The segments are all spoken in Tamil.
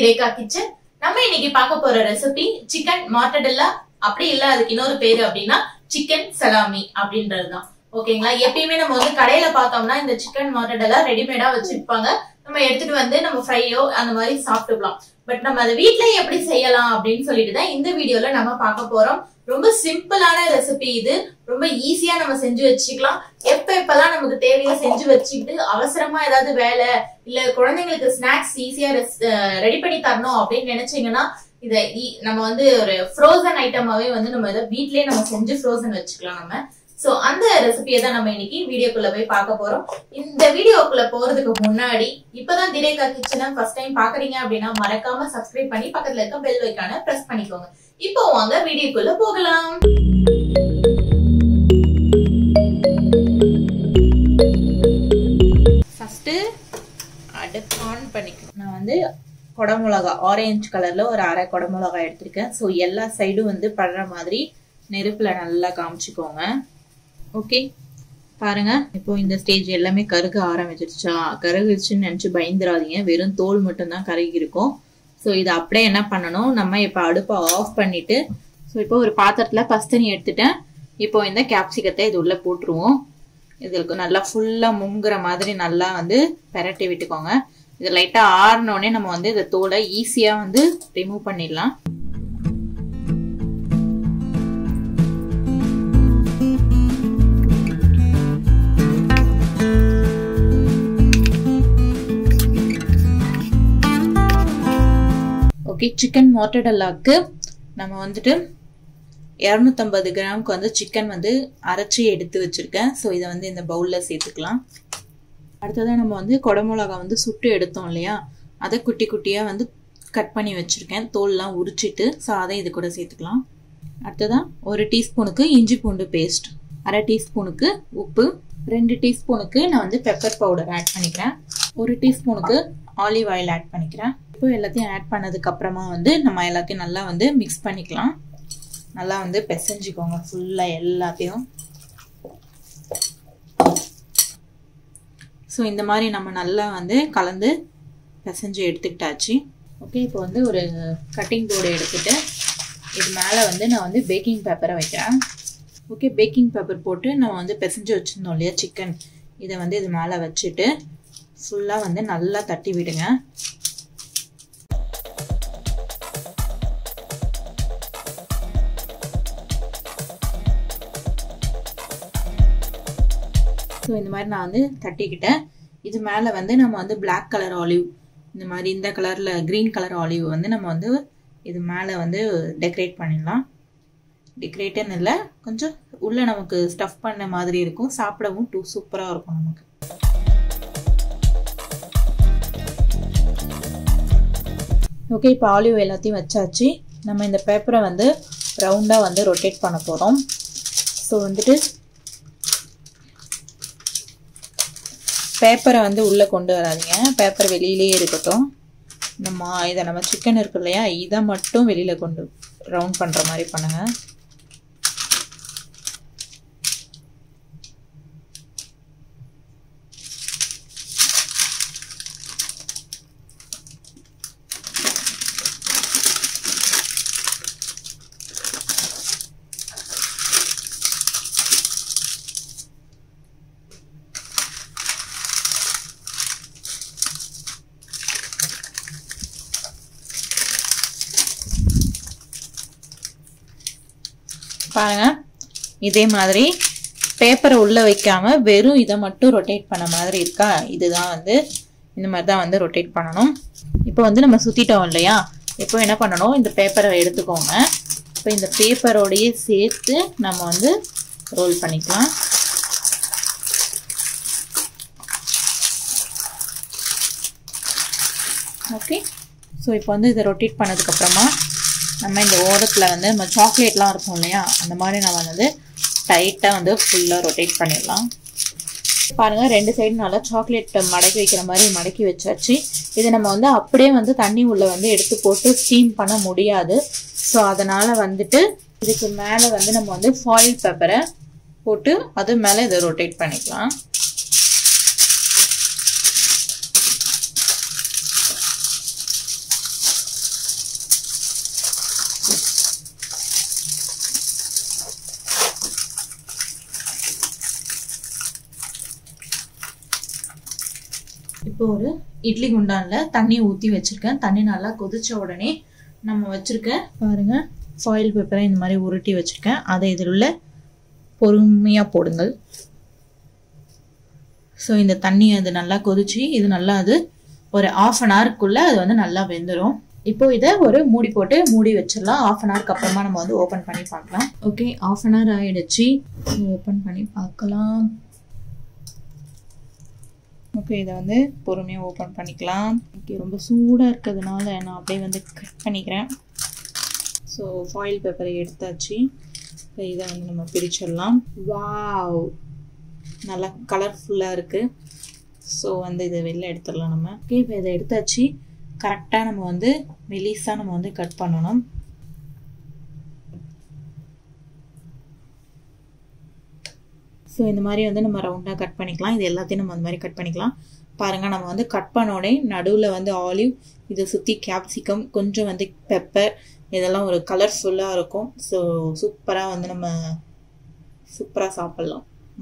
திரேகா கிச்சன் நம்ம இன்னைக்கு பார்க்க போற ரெசிபி சிக்கன் மார்டடெல்லா அப்படி இல்ல அதுக்கு இன்னொரு பேரு அப்படின்னா சிக்கன் சலாமி அப்படின்றதுதான் ஓகேங்களா எப்பயுமே நம்ம வந்து கடையில பார்த்தோம்னா இந்த சிக்கன் மார்டடெல்லா ரெடிமேடா வச்சிருப்பாங்க நம்ம எடுத்துட்டு வந்து நம்ம ஃப்ரையோ அந்த மாதிரி சாப்பிட்டுக்கலாம் பட் நம்ம அதை வீட்லயே எப்படி செய்யலாம் அப்படின்னு சொல்லிட்டு தான் இந்த வீடியோல நம்ம பார்க்க போறோம் ரொம்ப சிம்பிளான ரெசிபி இது ரொம்ப ஈஸியா நம்ம செஞ்சு வச்சுக்கலாம் எப்ப எப்பெல்லாம் நமக்கு தேவையோ செஞ்சு வச்சுக்கிட்டு அவசரமா ஏதாவது வேலை இல்ல குழந்தைங்களுக்கு ஸ்நாக்ஸ் ஈஸியா ரெடி பண்ணி தரணும் அப்படின்னு நினைச்சீங்கன்னா இத ஈ- நம்ம வந்து ஒரு ஃப்ரோசன் ஐட்டமாவே வந்து நம்ம இதை வீட்லயே நம்ம செஞ்சு ஃப்ரோசன் வச்சுக்கலாம் நம்ம சோ அந்த ரெசிபியை தான் நம்ம இன்னைக்கு வீடியோக்குள்ள போய் பார்க்க போறோம் இந்த வீடியோக்குள்ள போறதுக்கு முன்னாடி இப்பதான் திரேகா கிச்சனை ஃபர்ஸ்ட் டைம் பாக்குறீங்க அப்படின்னா மறக்காம சப்ஸ்கிரைப் பண்ணி பக்கத்துல இருக்க பெல் வைக்கான பிரஸ் பண்ணிக்கோங்க இப்போ வாங்க வீடியோக்குள்ள போகலாம் ஃபர்ஸ்ட் அடுப்பு ஆன் பண்ணிக்கணும் நான் வந்து குடமிளகா ஆரஞ்சு கலர்ல ஒரு அரை குடமிளகா எடுத்திருக்கேன் ஸோ எல்லா சைடும் வந்து படுற மாதிரி நெருப்புல நல்லா காமிச்சுக்கோங்க ஓகே பாருங்க இப்போ இந்த ஸ்டேஜ் எல்லாமே கருக ஆரம்பிச்சிருச்சா கருகுச்சுன்னு நினைச்சு பயந்துராதீங்க வெறும் தோல் மட்டும்தான் கருகி இருக்கும் ஸோ இதை அப்படியே என்ன பண்ணணும் நம்ம இப்போ அடுப்பை ஆஃப் பண்ணிட்டு ஸோ இப்போ ஒரு பாத்திரத்துல பஸ்தனி எடுத்துட்டேன் இப்போ இந்த கேப்சிகத்தை இது உள்ள போட்டுருவோம் இதுக்கு நல்லா ஃபுல்லா முங்குற மாதிரி நல்லா வந்து பெரட்டி விட்டுக்கோங்க இது லைட்டா ஆறினோடனே நம்ம வந்து இந்த தோலை ஈஸியா வந்து ரிமூவ் பண்ணிடலாம் ஓகே சிக்கன் மோட்டடல்லாக்கு நம்ம வந்துட்டு இரநூத்தம்பது கிராமுக்கு வந்து சிக்கன் வந்து அரைச்சி எடுத்து வச்சிருக்கேன் ஸோ இதை வந்து இந்த பவுலில் சேர்த்துக்கலாம் அடுத்ததாக நம்ம வந்து குடமிளகா வந்து சுட்டு எடுத்தோம் இல்லையா அதை குட்டி குட்டியாக வந்து கட் பண்ணி வச்சுருக்கேன் தோல்லாம் உரிச்சிட்டு ஸோ அதை இது கூட சேர்த்துக்கலாம் அடுத்ததாக ஒரு டீஸ்பூனுக்கு இஞ்சி பூண்டு பேஸ்ட் அரை டீஸ்பூனுக்கு உப்பு ரெண்டு டீஸ்பூனுக்கு நான் வந்து பெப்பர் பவுடர் ஆட் பண்ணிக்கிறேன் ஒரு டீஸ்பூனுக்கு ஆலிவ் ஆயில் ஆட் பண்ணிக்கிறேன் இப்போ எல்லாத்தையும் ஆட் பண்ணதுக்கு அப்புறமா வந்து நம்ம எல்லாத்தையும் நல்லா வந்து மிக்ஸ் பண்ணிக்கலாம் நல்லா வந்து பிசைஞ்சுக்கோங்க ஃபுல்லாக எல்லாத்தையும் ஸோ இந்த மாதிரி நம்ம நல்லா வந்து கலந்து பிசைஞ்சு எடுத்துக்கிட்டாச்சு ஓகே இப்போ வந்து ஒரு கட்டிங் போர்டு எடுத்துட்டு இது மேலே வந்து நான் வந்து பேக்கிங் பேப்பரை வைக்கிறேன் ஓகே பேக்கிங் பேப்பர் போட்டு நம்ம வந்து பிசைஞ்சு வச்சுருந்தோம் இல்லையா சிக்கன் இதை வந்து இது மேலே வச்சுட்டு ஃபுல்லாக வந்து நல்லா தட்டி விடுங்க ஸோ இந்த மாதிரி நான் வந்து தட்டிக்கிட்டேன் இது மேலே வந்து நம்ம வந்து பிளாக் கலர் ஆலிவ் இந்த மாதிரி இந்த கலரில் க்ரீன் கலர் ஆலிவ் வந்து நம்ம வந்து இது மேலே வந்து டெக்கரேட் பண்ணிடலாம் டெக்கரேட்டுன்னு இல்லை கொஞ்சம் உள்ளே நமக்கு ஸ்டஃப் பண்ண மாதிரி இருக்கும் சாப்பிடவும் டூ சூப்பராக இருக்கும் நமக்கு ஓகே இப்போ ஆலிவ் எல்லாத்தையும் வச்சாச்சு நம்ம இந்த பேப்பரை வந்து ரவுண்டாக வந்து ரொட்டேட் பண்ண போகிறோம் ஸோ வந்துட்டு பேப்பரை வந்து உள்ளே கொண்டு வராதீங்க பேப்பர் வெளியிலேயே இருக்கட்டும் நம்ம இதை நம்ம சிக்கன் இருக்கு இல்லையா இதை மட்டும் வெளியில் கொண்டு ரவுண்ட் பண்ணுற மாதிரி பண்ணுங்கள் பாருங்க இதே மாதிரி பேப்பரை உள்ள வைக்காம வெறும் இதை மட்டும் ரொட்டேட் பண்ண மாதிரி இருக்கா இதுதான் வந்து இந்த மாதிரி தான் வந்து ரொட்டேட் பண்ணணும் இப்போ வந்து நம்ம சுத்திட்டோம் இல்லையா இப்போ என்ன பண்ணணும் இந்த பேப்பரை எடுத்துக்கோங்க இப்போ இந்த பேப்பரோடையே சேர்த்து நம்ம வந்து ரோல் பண்ணிக்கலாம் ஓகே ஸோ இப்போ வந்து இதை ரொட்டேட் பண்ணதுக்கப்புறமா நம்ம இந்த ஓரத்தில் வந்து நம்ம சாக்லேட்லாம் இருக்கும் இல்லையா அந்த மாதிரி நம்ம வந்து டைட்டாக வந்து ஃபுல்லாக ரொட்டேட் பண்ணிடலாம் பாருங்கள் ரெண்டு சைடு நல்லா சாக்லேட் மடக்கி வைக்கிற மாதிரி மடக்கி வச்சாச்சு இதை நம்ம வந்து அப்படியே வந்து தண்ணி உள்ளே வந்து எடுத்து போட்டு ஸ்டீம் பண்ண முடியாது ஸோ அதனால் வந்துட்டு இதுக்கு மேலே வந்து நம்ம வந்து ஃபாயில் பேப்பரை போட்டு அது மேலே இதை ரொட்டேட் பண்ணிக்கலாம் இப்போ ஒரு இட்லி குண்டான்ல தண்ணி ஊற்றி வச்சிருக்கேன் தண்ணி நல்லா கொதிச்ச உடனே நம்ம வச்சிருக்க பாருங்க ஃபாயில் பேப்பரை இந்த மாதிரி உருட்டி வச்சிருக்கேன் அதை இதில் உள்ள பொறுமையாக போடுங்கள் ஸோ இந்த தண்ணி அது நல்லா கொதிச்சு இது நல்லா அது ஒரு ஆஃப் அன் ஹவருக்குள்ள அது வந்து நல்லா வெந்துடும் இப்போ இதை ஒரு மூடி போட்டு மூடி வச்சிடலாம் ஆஃப் அன் ஹவருக்கு அப்புறமா நம்ம வந்து ஓப்பன் பண்ணி பார்க்கலாம் ஓகே ஆஃப் அன் ஹவர் ஆயிடுச்சு ஓப்பன் பண்ணி பார்க்கலாம் ஓகே இதை வந்து பொறுமையாக ஓப்பன் பண்ணிக்கலாம் ஓகே ரொம்ப சூடாக இருக்கிறதுனால நான் அப்படியே வந்து கட் பண்ணிக்கிறேன் ஸோ ஃபாயில் பேப்பரை எடுத்தாச்சு இப்போ இதை வந்து நம்ம பிரிச்சிடலாம் வாவ் நல்லா கலர்ஃபுல்லாக இருக்குது ஸோ வந்து இதை வெளில எடுத்துடலாம் நம்ம ஓகே இப்போ இதை எடுத்தாச்சு கரெக்டாக நம்ம வந்து மெலிஸாக நம்ம வந்து கட் பண்ணணும் ஸோ இந்த மாதிரி வந்து நம்ம ரவுண்டாக கட் பண்ணிக்கலாம் இது எல்லாத்தையும் நம்ம அந்த மாதிரி கட் பண்ணிக்கலாம் பாருங்கள் நம்ம வந்து கட் பண்ணோடனே நடுவில் வந்து ஆலிவ் இதை சுற்றி கேப்சிகம் கொஞ்சம் வந்து பெப்பர் இதெல்லாம் ஒரு கலர்ஃபுல்லாக இருக்கும் ஸோ சூப்பராக வந்து நம்ம சூப்பராக சாப்பிட்லாம்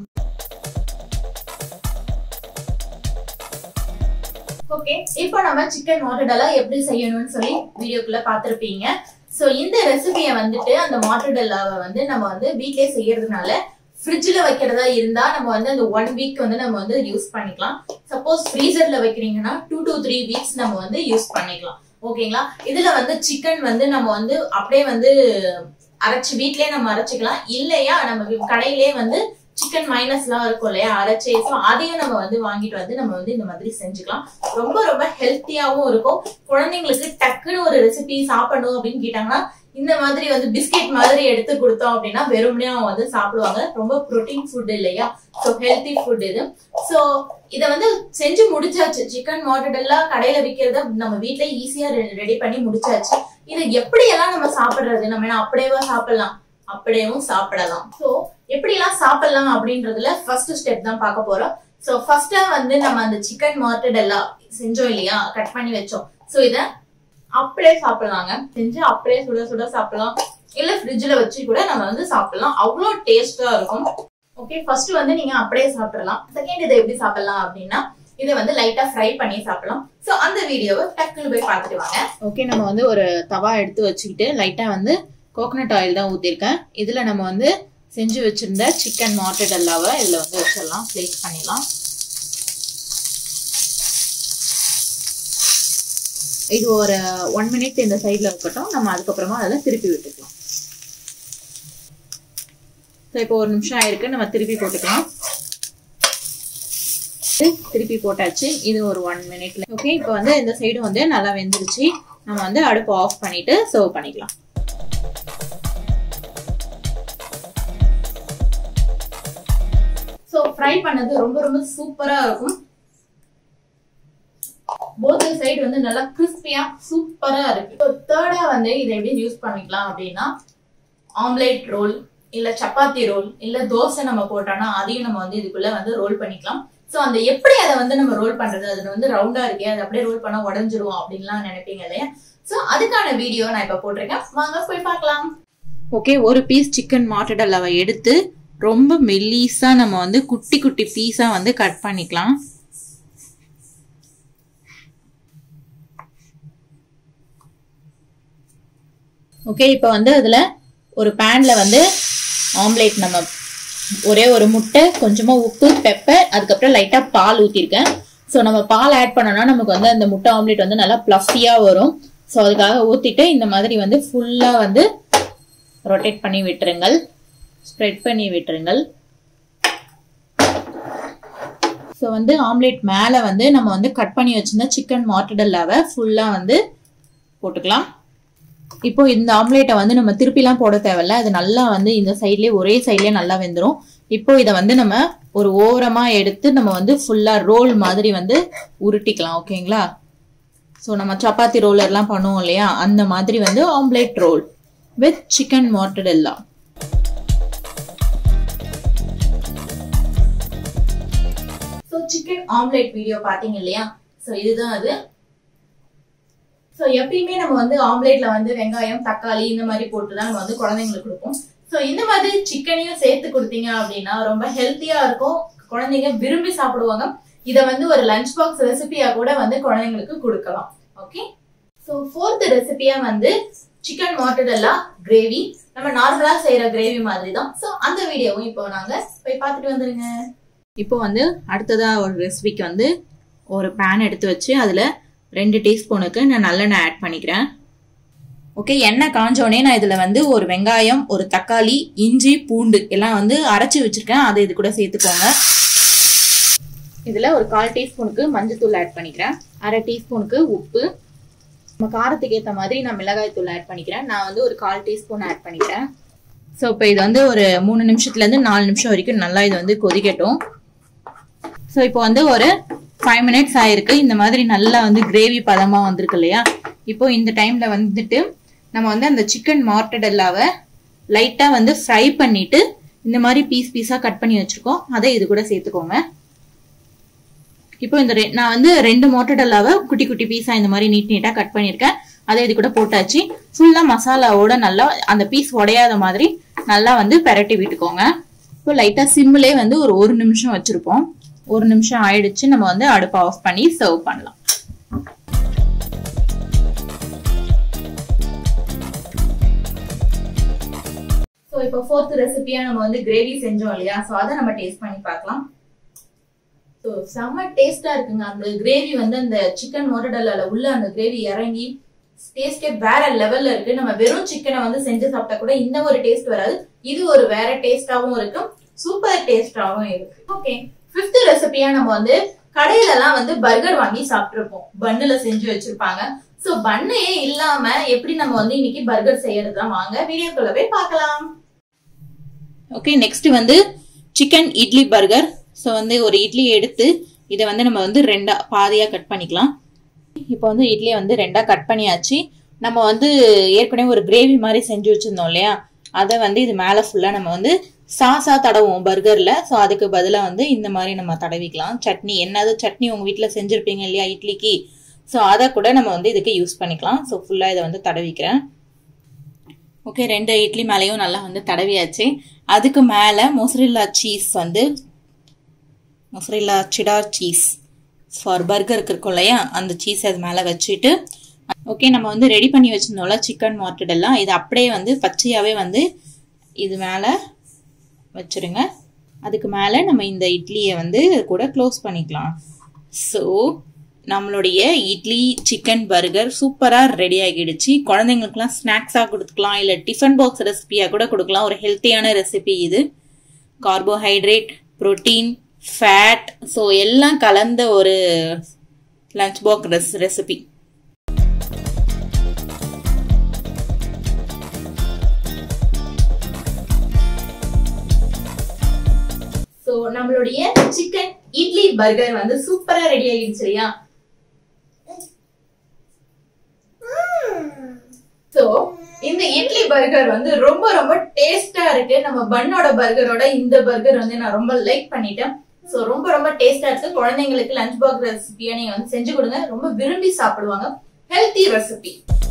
ஓகே இப்போ நம்ம சிக்கன் மாட்டடலா எப்படி செய்யணும்னு சொல்லி வீடியோக்குள்ள பார்த்துருப்பீங்க ஸோ இந்த ரெசிபியை வந்துட்டு அந்த மாட்டடல்லாவை வந்து நம்ம வந்து வீட்லயே செய்யறதுனால ஃப்ரிட்ஜ்ல வைக்கிறதா இருந்தா நம்ம வந்து அந்த ஒன் வீக் வந்து நம்ம வந்து யூஸ் பண்ணிக்கலாம் சப்போஸ் ஃப்ரீசர்ல வைக்கிறீங்கன்னா டூ டு த்ரீ வீக்ஸ் நம்ம வந்து யூஸ் பண்ணிக்கலாம் ஓகேங்களா இதுல வந்து சிக்கன் வந்து நம்ம வந்து அப்படியே வந்து அரைச்சு வீட்லயே நம்ம அரைச்சிக்கலாம் இல்லையா நம்ம கடையிலே வந்து சிக்கன் மைனஸ் எல்லாம் இருக்கும் இல்லையா அரைச்சி ஸோ அதையும் நம்ம வந்து வாங்கிட்டு வந்து நம்ம வந்து இந்த மாதிரி செஞ்சுக்கலாம் ரொம்ப ரொம்ப ஹெல்த்தியாவும் இருக்கும் குழந்தைங்களுக்கு டக்குன்னு ஒரு ரெசிபி சாப்பிடணும் அப்படின்னு கேட்டாங்கன்னா இந்த மாதிரி வந்து பிஸ்கெட் மாதிரி எடுத்து கொடுத்தோம் அப்படின்னா வெறுமனே அவங்க வந்து சாப்பிடுவாங்க ரொம்ப ப்ரோட்டீன் ஃபுட் இல்லையா ஸோ ஹெல்த்தி ஃபுட் இது ஸோ இதை வந்து செஞ்சு முடிச்சாச்சு சிக்கன் மாட்டடெல்லாம் கடையில விற்கிறத நம்ம வீட்ல ஈஸியா ரெடி பண்ணி முடிச்சாச்சு இதை எப்படியெல்லாம் நம்ம சாப்பிடுறது நம்ம என்ன அப்படியேவா சாப்பிடலாம் அப்படியேவும் சாப்பிடலாம் ஸோ எப்படிலாம் சாப்பிடலாம் அப்படின்றதுல ஃபர்ஸ்ட் ஸ்டெப் தான் பார்க்க போறோம் ஸோ ஃபர்ஸ்டா வந்து நம்ம அந்த சிக்கன் மாட்டடெல்லா செஞ்சோம் இல்லையா கட் பண்ணி வச்சோம் ஸோ இதை அப்படியே சாப்பிடலாங்க செஞ்சு அப்படியே சுட சுட சாப்பிடலாம் இல்ல ஃப்ரிட்ஜ்ல வச்சு கூட நம்ம வந்து சாப்பிடலாம் அவ்வளோ டேஸ்டா இருக்கும் ஓகே ஃபர்ஸ்ட் வந்து நீங்க அப்படியே சாப்பிடலாம் செகண்ட் இதை எப்படி சாப்பிடலாம் அப்படின்னா இதை வந்து லைட்டா ஃப்ரை பண்ணி சாப்பிடலாம் சோ அந்த வீடியோவை டக்குன்னு போய் பார்த்துட்டு வாங்க ஓகே நம்ம வந்து ஒரு தவா எடுத்து வச்சுக்கிட்டு லைட்டா வந்து கோகனட் ஆயில் தான் ஊத்திருக்கேன் இதுல நம்ம வந்து செஞ்சு வச்சிருந்த சிக்கன் மாட்டடல்லாவை இதுல வந்து வச்சிடலாம் பிளேஸ் பண்ணிடலாம் இது ஒரு ஒன் மினிட் இந்த சைட்ல இருக்கட்டும் நம்ம அதுக்கப்புறமா அதில் திருப்பி விட்டுக்கலாம் ஸோ இப்போ ஒரு நிமிஷம் ஆயிருக்கு நம்ம திருப்பி போட்டுக்கலாம் திருப்பி போட்டாச்சு இது ஒரு ஒன் மினிட்ல ஓகே இப்போ வந்து இந்த சைடு வந்து நல்லா வெந்துருச்சு நம்ம வந்து அடுப்பு ஆஃப் பண்ணிட்டு சர்வ் பண்ணிக்கலாம் ஸோ ஃப்ரை பண்ணது ரொம்ப ரொம்ப சூப்பரா இருக்கும் போத் சைடு வந்து நல்லா கிறிஸ்பியா சூப்பரா இருக்கு ஸோ தேர்டா வந்து இதை எப்படி யூஸ் பண்ணிக்கலாம் அப்படின்னா ஆம்லேட் ரோல் இல்ல சப்பாத்தி ரோல் இல்ல தோசை நம்ம போட்டோம்னா அதையும் நம்ம வந்து இதுக்குள்ள வந்து ரோல் பண்ணிக்கலாம் சோ அந்த எப்படி அதை வந்து நம்ம ரோல் பண்றது அது வந்து ரவுண்டா இருக்கே அது அப்படியே ரோல் பண்ணா உடஞ்சிரும் அப்படின்லாம் நினைப்பீங்க இல்லையா சோ அதுக்கான வீடியோ நான் இப்ப போட்டிருக்கேன் வாங்க போய் பார்க்கலாம் ஓகே ஒரு பீஸ் சிக்கன் மாட்டடல்லாவை எடுத்து ரொம்ப மெல்லீஸா நம்ம வந்து குட்டி குட்டி பீஸா வந்து கட் பண்ணிக்கலாம் ஓகே இப்போ வந்து அதில் ஒரு பேனில் வந்து ஆம்லேட் நம்ம ஒரே ஒரு முட்டை கொஞ்சமாக உப்பு பெப்பர் அதுக்கப்புறம் லைட்டாக பால் ஊற்றிருக்கேன் ஸோ நம்ம பால் ஆட் பண்ணோம்னா நமக்கு வந்து அந்த முட்டை ஆம்லேட் வந்து நல்லா ப்ளஃபியாக வரும் ஸோ அதுக்காக ஊற்றிட்டு இந்த மாதிரி வந்து ஃபுல்லாக வந்து ரொட்டேட் பண்ணி விட்டுருங்கள் ஸ்ப்ரெட் பண்ணி விட்டுருங்கள் ஸோ வந்து ஆம்லேட் மேலே வந்து நம்ம வந்து கட் பண்ணி வச்சிருந்த சிக்கன் மாட்டடல்லாவை ஃபுல்லாக வந்து போட்டுக்கலாம் இப்போ இந்த ஆம்லேட்டை வந்து நம்ம திருப்பிலாம் போட தேவையில்ல அது நல்லா வந்து இந்த சைட்லயே ஒரே சைட்லயே நல்லா வெந்துடும் இப்போ இதை வந்து நம்ம ஒரு ஓரமா எடுத்து நம்ம வந்து ஃபுல்லா ரோல் மாதிரி வந்து உருட்டிக்கலாம் ஓகேங்களா ஸோ நம்ம சப்பாத்தி ரோலர்லாம் பண்ணுவோம் இல்லையா அந்த மாதிரி வந்து omelette roll with chicken mortadella so chicken omelette video பார்த்தீங்க இல்லையா ஸோ இதுதான் அது ஸோ எப்பயுமே நம்ம வந்து ஆம்லேட்ல வந்து வெங்காயம் தக்காளி இந்த மாதிரி போட்டு தான் நம்ம வந்து குழந்தைங்களுக்கு கொடுப்போம் ஸோ இந்த மாதிரி சிக்கனையும் சேர்த்து கொடுத்தீங்க அப்படின்னா ரொம்ப ஹெல்த்தியா இருக்கும் குழந்தைங்க விரும்பி சாப்பிடுவாங்க இத வந்து ஒரு லஞ்ச் பாக்ஸ் ரெசிபியா கூட வந்து குழந்தைங்களுக்கு கொடுக்கலாம் ஓகே சோ ஃபோர்த் ரெசிபியா வந்து சிக்கன் மாட்டடெல்லா கிரேவி நம்ம நார்மலா செய்யற கிரேவி மாதிரி தான் சோ அந்த வீடியோவும் இப்போ நாங்க போய் பார்த்துட்டு வந்துருங்க இப்போ வந்து அடுத்ததா ஒரு ரெசிபிக்கு வந்து ஒரு பேன் எடுத்து வச்சு அதுல ரெண்டு டீஸ்பூனுக்கு நான் நல்லெண்ணெய் ஆட் பண்ணிக்கிறேன் ஓகே எண்ணெய் காஞ்சோடனே நான் இதுல வந்து ஒரு வெங்காயம் ஒரு தக்காளி இஞ்சி பூண்டு எல்லாம் வந்து அரைச்சி வச்சிருக்கேன் அதை இது கூட சேர்த்துக்கோங்க இதுல ஒரு கால் டீஸ்பூனுக்கு மஞ்சத்தூள் ஆட் பண்ணிக்கிறேன் அரை டீஸ்பூனுக்கு உப்பு நம்ம காரத்துக்கு ஏற்ற மாதிரி நான் மிளகாய் தூள் ஆட் பண்ணிக்கிறேன் நான் வந்து ஒரு கால் டீஸ்பூன் ஆட் பண்ணிக்கிறேன் ஸோ இப்போ இது வந்து ஒரு மூணு நிமிஷத்துலேருந்து நாலு நிமிஷம் வரைக்கும் நல்லா இது வந்து கொதிக்கட்டும் ஸோ இப்போ வந்து ஒரு ஃபைவ் மினிட்ஸ் ஆயிருக்கு இந்த மாதிரி நல்லா வந்து கிரேவி பதமாக வந்திருக்கு இல்லையா இப்போ இந்த டைமில் வந்துட்டு நம்ம வந்து அந்த சிக்கன் மார்டடெல்லாவை லைட்டாக வந்து ஃப்ரை பண்ணிட்டு இந்த மாதிரி பீஸ் பீஸாக கட் பண்ணி வச்சுருக்கோம் அதை இது கூட சேர்த்துக்கோங்க இப்போ இந்த நான் வந்து ரெண்டு மோட்டடல்லாவை குட்டி குட்டி பீஸா இந்த மாதிரி நீட் நீட்டா கட் பண்ணியிருக்கேன் அதை இது கூட போட்டாச்சு ஃபுல்லா மசாலாவோட நல்லா அந்த பீஸ் உடையாத மாதிரி நல்லா வந்து பெரட்டி விட்டுக்கோங்க இப்போ லைட்டா சிம்மிலே வந்து ஒரு ஒரு நிமிஷம் வச்சிருப்போம் ஒரு நிமிஷம் ஆயிடுச்சு நம்ம வந்து அடுப்பை ஆஃப் பண்ணி சர்வ் பண்ணலாம் ஸோ இப்போ ஃபோர்த் ரெசிபியா நம்ம வந்து கிரேவி செஞ்சோம் இல்லையா ஸோ அதை நம்ம டேஸ்ட் பண்ணி பார்க்கலாம் ஸோ செம்ம டேஸ்டா இருக்குங்க அந்த கிரேவி வந்து அந்த சிக்கன் மொரடல்ல உள்ள அந்த கிரேவி இறங்கி டேஸ்டே வேற லெவல்ல இருக்கு நம்ம வெறும் சிக்கனை வந்து செஞ்சு சாப்பிட்டா கூட இந்த ஒரு டேஸ்ட் வராது இது ஒரு வேற டேஸ்டாவும் இருக்கும் சூப்பர் டேஸ்டாவும் இருக்கு ஓகே ஃபிஃப்த் ரெசிபியா நம்ம வந்து கடையில எல்லாம் வந்து பர்கர் வாங்கி சாப்பிட்டுருப்போம் பன்னுல செஞ்சு வச்சிருப்பாங்க சோ பண்ணையே இல்லாம எப்படி நம்ம வந்து இன்னைக்கு பர்கர் செய்யறதுதான் வாங்க வீடியோக்குள்ள போய் பார்க்கலாம் ஓகே நெக்ஸ்ட் வந்து சிக்கன் இட்லி பர்கர் ஸோ வந்து ஒரு இட்லி எடுத்து இதை வந்து நம்ம வந்து ரெண்டா பாதியாக கட் பண்ணிக்கலாம் இப்போ வந்து இட்லியை வந்து ரெண்டாக கட் பண்ணியாச்சு நம்ம வந்து ஏற்கனவே ஒரு கிரேவி மாதிரி செஞ்சு வச்சுருந்தோம் இல்லையா அதை வந்து இது மேலே ஃபுல்லாக நம்ம வந்து சாஸா தடவுவோம் பர்கரில் ஸோ அதுக்கு பதிலாக வந்து இந்த மாதிரி நம்ம தடவிக்கலாம் சட்னி என்னது சட்னி உங்கள் வீட்டில் செஞ்சுருப்பீங்க இல்லையா இட்லிக்கு ஸோ அதை கூட நம்ம வந்து இதுக்கு யூஸ் பண்ணிக்கலாம் ஸோ ஃபுல்லாக இதை வந்து தடவிக்கிறேன் ஓகே ரெண்டு இட்லி மேலேயும் நல்லா வந்து தடவியாச்சு அதுக்கு மேலே மொசரில்லா சீஸ் வந்து மொசரில்லா சிடார் சீஸ் ஃபார் பர்கருக்கு இருக்கும் இல்லையா அந்த சீஸ் அது மேலே வச்சுட்டு ஓகே நம்ம வந்து ரெடி பண்ணி வச்சிருந்தோம்ல சிக்கன் மார்ட்டடெல்லாம் இது அப்படியே வந்து பச்சையாகவே வந்து இது மேலே வச்சுருங்க அதுக்கு மேலே நம்ம இந்த இட்லியை வந்து கூட க்ளோஸ் பண்ணிக்கலாம் ஸோ நம்மளுடைய இட்லி சிக்கன் பர்கர் சூப்பராக ரெடி ஆகிடுச்சு குழந்தைங்களுக்குலாம் ஸ்நாக்ஸாக கொடுத்துக்கலாம் இல்லை டிஃபன் பாக்ஸ் ரெசிபியாக கூட கொடுக்கலாம் ஒரு ஹெல்த்தியான ரெசிபி இது கார்போஹைட்ரேட் ப்ரோட்டீன் ஃபேட் ஸோ எல்லாம் கலந்த ஒரு லஞ்ச் பாக்ஸ் ரெஸ் ரெசிபி ஸோ நம்மளுடைய சிக்கன் இட்லி பர்கர் வந்து சூப்பரா ரெடி ஆகிடுச்சு இல்லையா ஸோ இந்த இட்லி பர்கர் வந்து ரொம்ப ரொம்ப டேஸ்டா இருக்கு நம்ம பன்னோட பர்கரோட இந்த பர்கர் வந்து நான் ரொம்ப லைக் பண்ணிட்டேன் ஸோ ரொம்ப ரொம்ப டேஸ்டா இருக்கு குழந்தைங்களுக்கு லஞ்ச் பாக்ஸ் ரெசிபியா நீங்க வந்து செஞ்சு கொடுங்க ரொம்ப விரும்பி சாப்பிடுவாங்க healthy recipe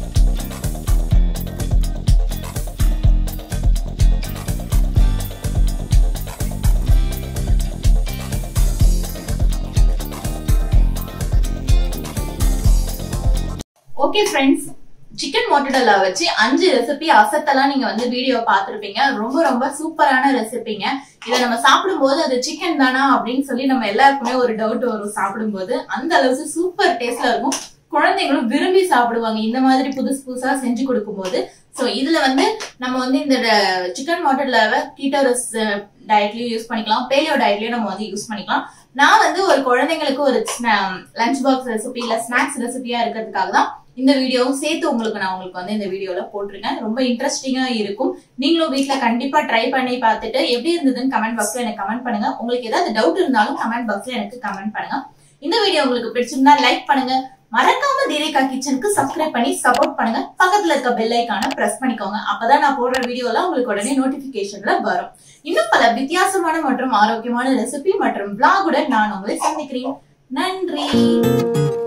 okay friends chicken mortadella வச்சு அஞ்சு ரெசிபி அசத்தெல்லாம் நீங்க வந்து வீடியோ பார்த்திருப்பீங்க ரொம்ப ரொம்ப சூப்பரான ரெசிபிங்க இதை நம்ம சாப்பிடும்போது அது சிக்கன் தானா அப்படின்னு சொல்லி நம்ம எல்லாருக்குமே ஒரு டவுட் வரும் சாப்பிடும்போது அந்த அளவுக்கு சூப்பர் டேஸ்ட்ல இருக்கும் குழந்தைங்களும் விரும்பி சாப்பிடுவாங்க இந்த மாதிரி புதுசு புதுசா செஞ்சு கொடுக்கும்போது சோ இதுல வந்து நம்ம வந்து இந்த சிக்கன் மோட்டர்லாவை கீட்டோரஸ் டயட்லயும் யூஸ் பண்ணிக்கலாம் பேலியோ டயட்லயும் நம்ம வந்து யூஸ் பண்ணிக்கலாம் நான் வந்து ஒரு குழந்தைங்களுக்கு ஒரு லஞ்ச் பாக்ஸ் ரெசிபி இல்ல ஸ்நாக்ஸ் ரெசிபியா இருக்கிறதுக்காக தான் இந்த வீடியோவும் சேர்த்து உங்களுக்கு நான் உங்களுக்கு வந்து இந்த வீடியோல போட்டிருக்கேன் ரொம்ப இன்ட்ரெஸ்டிங்கா இருக்கும் நீங்களும் வீட்ல கண்டிப்பா ட்ரை பண்ணி பார்த்துட்டு எப்படி இருந்ததுன்னு கமெண்ட் பாக்ஸ்ல எனக்கு கமெண்ட் பண்ணுங்க உங்களுக்கு ஏதாவது டவுட் இருந்தாலும் கமெண்ட் பாக்ஸ்ல எனக்கு கமெண்ட் பண்ணுங்க இந்த வீடியோ உங்களுக்கு பிடிச்சிருந்தா லைக் பண்ணுங்க மறக்காம தீரேகா கிச்சனுக்கு சப்ஸ்கிரைப் பண்ணி சப்போர்ட் பண்ணுங்க பக்கத்துல இருக்க பெல் ஐக்கான பிரஸ் பண்ணிக்கோங்க அப்பதான் நான் போடுற வீடியோலாம் உங்களுக்கு உடனே நோட்டிபிகேஷன்ல வரும் இன்னும் பல வித்தியாசமான மற்றும் ஆரோக்கியமான ரெசிபி மற்றும் பிளாகுடன் நான் உங்களை சந்திக்கிறேன் நன்றி